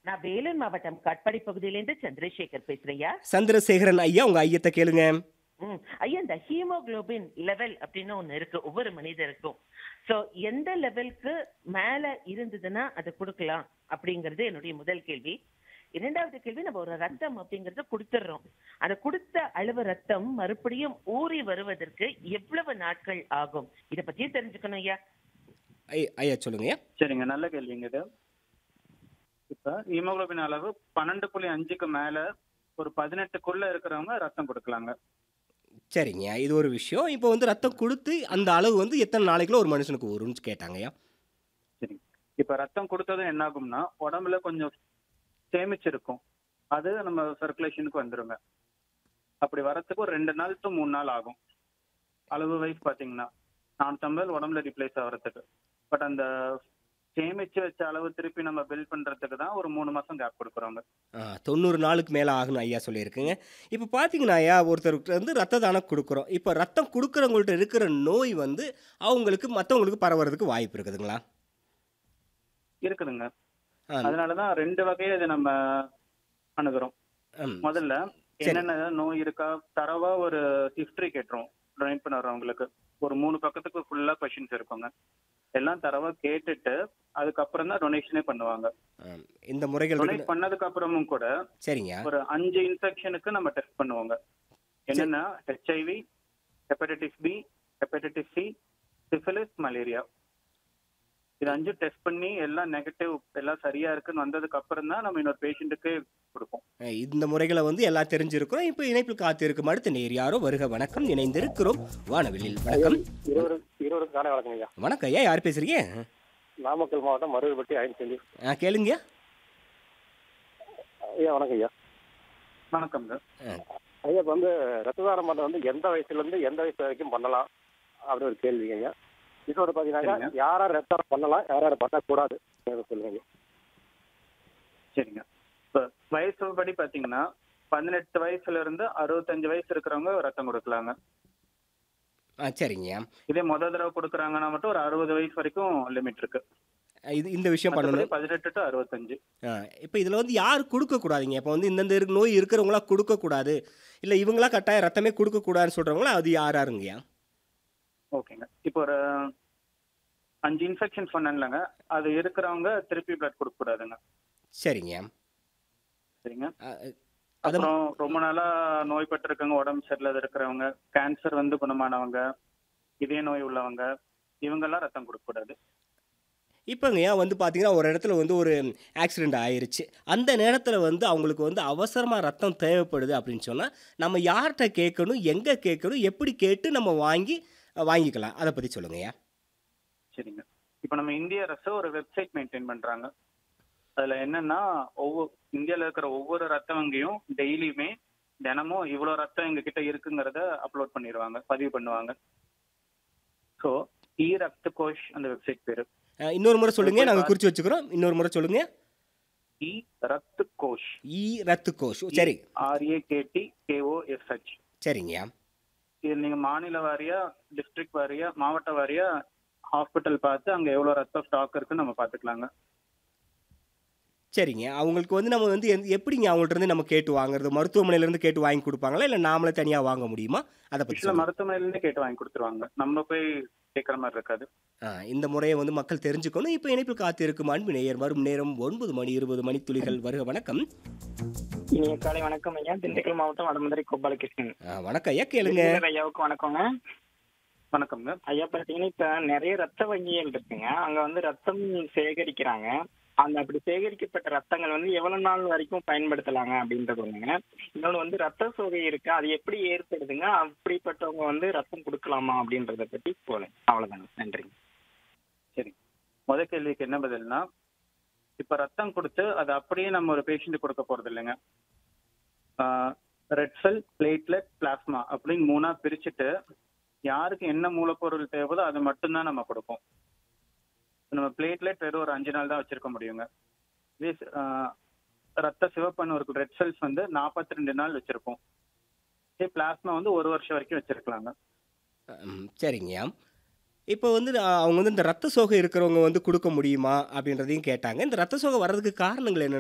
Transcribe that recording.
நான் வேலூர் மாவட்டம் காட்பாடி பகுதியிலேருந்து சந்திரசேகர் பேசுறையா சந்திரசேகரன் ஐயா உங்க ஐயத்தை கேளுங்க ம் ஐயா இந்த ஹீமோகுளோபின் லெவல் அப்படின்னு ஒண்ணு இருக்கு ஒவ்வொரு மனிதருக்கும் சோ எந்த லெவலுக்கு மேல இருந்ததுன்னா அதை கொடுக்கலாம் அப்படிங்கிறது என்னுடைய முதல் கேள்வி இரண்டாவது கேள்வி நம்ம ஒரு ரத்தம் அப்படிங்கறத கொடுத்துடுறோம் அந்த கொடுத்த அளவு ரத்தம் மறுபடியும் ஊறி வருவதற்கு எவ்வளவு நாட்கள் ஆகும் இத பத்தியும் தெரிஞ்சுக்கணும் ஐயா ஐ- ஐயா சொல்லுங்க ஐயா சரிங்க நல்ல கேள்விங்க இது இப்ப ஹீமோகுளோபின் அளவு பன்னெண்டு புள்ளி அஞ்சுக்கு மேல ஒரு பதினெட்டுக்குள்ள இருக்கிறவங்க ரத்தம் கொடுக்கலாங்க சரிங்க இது ஒரு விஷயம் இப்போ வந்து ரத்தம் கொடுத்து அந்த அளவு வந்து எத்தனை நாளைக்குள்ள ஒரு மனுஷனுக்கு வரும்னு கேட்டாங்க ஐயா சரிங்க இப்ப ரத்தம் கொடுத்ததும் என்ன ஆகும்னா உடம்புல கொஞ்சம் சேமிச்சிருக்கும் அது நம்ம சர்க்குலேஷனுக்கு வந்துருங்க அப்படி வரத்துக்கு ஒரு ரெண்டு நாள் டு மூணு நாள் ஆகும் அளவு வைஸ் பாத்தீங்கன்னா நானூத்தம்பது உடம்புல ரிப்ளேஸ் ஆகிறதுக்கு பட் அந்த சேமிச்சு வச்ச அளவு திருப்பி நம்ம பில்ட் பண்றதுக்கு தான் ஒரு மூணு மாசம் கேப் கொடுக்குறோங்க ஆ, தொண்ணூறு நாளுக்கு மேலே ஆகணும் ஐயா சொல்லியிருக்குங்க இப்போ பார்த்தீங்கன்னா ஐயா ஒருத்தருக்கு வந்து ரத்த தானம் கொடுக்குறோம் இப்போ ரத்தம் கொடுக்குறவங்கள்ட்ட இருக்கிற நோய் வந்து அவங்களுக்கு மற்றவங்களுக்கு பரவறதுக்கு வாய்ப்பு இருக்குதுங்களா இருக்குதுங்க ஆ, அதனாலதான் ரெண்டு வகையை இதை நம்ம அணுகுறோம் ம், முதல்ல சரி. என்னென்ன நோய் இருக்கா தரவா ஒரு ஹிஸ்டரி கேட்டுரும் டொனேட் பண்ண வர்றவங்களுக்கு ஒரு மூணு பக்கத்துக்கு ஃபுல்லா கொஷின்ஸ் இருக்குங்க எல்லாம் தரவா கேட்டுட்டு அதுக்கப்புறம் தான் டொனேஷனே பண்ணுவாங்க ஆ, இந்த முறைகள் டொனேட் இருக்குது பண்ணதுக்கு அப்புறமும் கூட சரிங்க ஒரு அஞ்சு இன்ஃபெக்ஷனுக்கு நம்ம டெஸ்ட் பண்ணுவாங்க என்னன்னா HIV hepatitis B hepatitis C syphilis malaria இது அஞ்சு டெஸ்ட் பண்ணி எல்லாம் நெகட்டிவ் எல்லாம் சரியா இருக்குன்னு வந்ததுக்கு அப்புறம் தான் நம்ம இன்னொரு பேஷண்ட்டுக்கு கொடுப்போம் ஆ, இந்த முறைகளை வந்து எல்லாம் தெரிஞ்சிருக்கிறோம் இப்போ இணைப்பில் காத்திருக்கும் அடுத்த நேர் யாரோ வருக வணக்கம் இணைந்திருக்கிறோம் வானவெளியில் வணக்கம் இருவரு இருவரு காலை வணக்கம் ஐயா வணக்கம் ஐயா யார் பேசுறீங்க நாமக்கல் மாவட்டம் மருதுபட்டி ஐந்து ஆ கேளுங்க ஐயா வணக்கம் ஐயா வணக்கம்ங்க ஐயா இப்போ வந்து ரத்த தானம் பண்ணுறது வந்து எந்த வயசுல இருந்து எந்த வயசு வரைக்கும் பண்ணலாம் அப்படி ஒரு கேள்விங்க ஐயா இதோட பார்த்தீங்கன்னாக்கா சரிங்க. யார் யார் ரத்த தானம் பண்ணலாம் யார் யார் பண்ணக்கூடாது எனக்கு சொல்லுங்க ஐயா. சரிங்க இப்போ வயசு படி பாத்தீங்கன்னா பதினெட்டு வயசுல இருந்து அறுபத்தஞ்சு வயசு இருக்கிறவங்க ரத்தம் கொடுக்கலாங்க ஆ சரிங்க இதே முத தடவை கொடுக்குறாங்கன்னா மட்டும் ஒரு அறுபது வயசு வரைக்கும் லிமிட் இருக்கு இது இந்த விஷயம் பண்ணணும் பதினெட்டு டு அறுபத்தஞ்சு இப்போ இதில் வந்து யார் கொடுக்கக்கூடாதுங்க இப்போ வந்து இந்தந்த இருக்கு நோய் இருக்கிறவங்களா கொடுக்கக்கூடாது இல்லை இவங்களா கட்டாயம் ரத்தமே கொடுக்கக்கூடாதுன்னு சொல்கிறவங்களா அது யார் யாருங்கய்யா ஓகேங்க இப்போ ஒரு அஞ்சு இன்ஃபெக்ஷன் சொன்னேன்லங்க அது இருக்கிறவங்க திருப்பி பிளட் கொடுக்க கூடாதுங்க சரிங்க சரிங்க அ- அது அப்புறம் ரொம்ப நாளா நோய்பட்டிருக்கவங்க உடம்பு சரியில்லாத இருக்கிறவங்க கேன்சர் வந்து குணமானவங்க இதய நோய் உள்ளவங்க இவங்கெல்லாம் ரத்தம் கொடுக்க கூடாது இப்போங்கய்யா வந்து பார்த்தீங்கன்னா ஒரு இடத்துல வந்து ஒரு ஆக்சிடெண்ட் ஆயிருச்சு அந்த நேரத்தில் வந்து அவங்களுக்கு வந்து அவசரமாக ரத்தம் தேவைப்படுது அப்படின்னு சொன்னால் நம்ம யார்கிட்ட கேட்கணும் எங்கே கேட்கணும் எப்படி கேட்டு நம்ம வாங்கி அஹ், வாங்கிக்கலாம் அதை பற்றி சொல்லுங்கய்யா சரிங்க இப்போ நம்ம இந்திய அரசு ஒரு வெப்சைட் மெயின்டைன் பண்றாங்க அதுல என்னன்னா ஒவ்வொரு இந்தியால இருக்கிற ஒவ்வொரு ரத்த வங்கியும் டெய்லியுமே தினமும் இவ்வளவு ரத்தம் எங்க கிட்ட இருக்குங்கிறத அப்லோட் பண்ணிடுவாங்க பதிவு பண்ணுவாங்க ஸோ இ ரத்த கோஷ் அந்த வெப்சைட் பேரு அஹ், இன்னொரு முறை சொல்லுங்க நாங்கள் குறித்து வச்சுக்கிறோம் இன்னொரு முறை சொல்லுங்க இ ரத் கோஷ் இ ரத்து கோஷ் சரி ஆர்ஏகேடி கேஓஎஸ்ஹெச் சரிங்கய்யா இது நீங்க மாநில வாரியா டிஸ்ட்ரிக்ட் வாரியா மாவட்ட வாரியா ஹாஸ்பிட்டல் பார்த்து அங்க எவ்வளவு ரத்தம் ஸ்டாக் இருக்குன்னு நம்ம பாத்துக்கலாங்க சரிங்க அவங்களுக்கு வந்து நம்ம வந்து எந்த- எப்படிங்க அவங்கள்ட்ட இருந்து நம்ம கேட்டு வாங்குறது மருத்துவமனையில இருந்து கேட்டு வாங்கி கொடுப்பாங்களா இல்லை நாமளே தனியாக வாங்க முடியுமா அதை பற்றி சில மருத்துவமனையில இருந்தே கேட்டு வாங்கி கொடுத்துருவாங்க நம்ம போய் கேட்கற மாதிரி இருக்காது ஆ இந்த முறையை வந்து மக்கள் தெரிஞ்சுக்கணும் இப்போ இணைப்பில் காத்திருக்கும் அன்பு நேயர் வரும் நேரம் ஒன்பது மணி இருபது மணி துளிகள் வருக வணக்கம் இனிய காலை வணக்கம் ஐயா திண்டுக்கல் மாவட்டம் வடமதுரை கோபாலகிருஷ்ணன் ஆ, வணக்கம் ஐயா கேளுங்க விருதுநகர் ஐயாவுக்கு வணக்கங்க வணக்கம்ங்க ஐயா பார்த்தீங்கன்னா இப்ப நிறைய ரத்த வங்கிகள் இருக்குங்க அங்க வந்து ரத்தம் சேகரிக்கிறாங்க அந்த அப்படி சேகரிக்கப்பட்ட ரத்தங்கள் வந்து எவ்வளவு நாள் வரைக்கும் பயன்படுத்தலாங்க அப்படின்றது ஒண்ணுங்க இன்னொன்று வந்து ரத்த சோகை இருக்கு அது எப்படி ஏற்படுதுங்க அப்படிப்பட்டவங்க வந்து ரத்தம் கொடுக்கலாமா அப்படின்றத பத்தி போல அவ்வளவுதாங்க நன்றிங்க சரி முத கேள்விக்கு என்ன பதில்னா இப்ப ரத்தம் கொடுத்து அது அப்படியே நம்ம ஒரு பேஷண்ட் கொடுக்க போறது இல்லைங்க ரெட் செல் பிளேட்லெட் பிளாஸ்மா அப்படின்னு மூணா பிரிச்சுட்டு யாருக்கு என்ன மூலப்பொருள் தேவையோ அது மட்டும்தான் நம்ம கொடுப்போம் நம்ம பிளேட்லெட் வெறும் ஒரு அஞ்சு நாள் தான் வச்சிருக்க முடியுங்க இதே ஆஹ், ரத்த சிவப்பணு ஒரு ரெட் செல்ஸ் வந்து நாற்பத்தி ரெண்டு நாள் வச்சிருப்போம் இதே பிளாஸ்மா வந்து ஒரு வருஷம் வரைக்கும் வச்சிருக்கலாங்க ம், சரிங்கய்யா இப்போ வந்து ஆ, அவங்க வந்து இந்த ரத்த சோகை இருக்கிறவங்க வந்து கொடுக்க முடியுமா அப்படின்றதையும் கேட்டாங்க இந்த ரத்த சோகை வர்றதுக்கு காரணங்கள் என்ன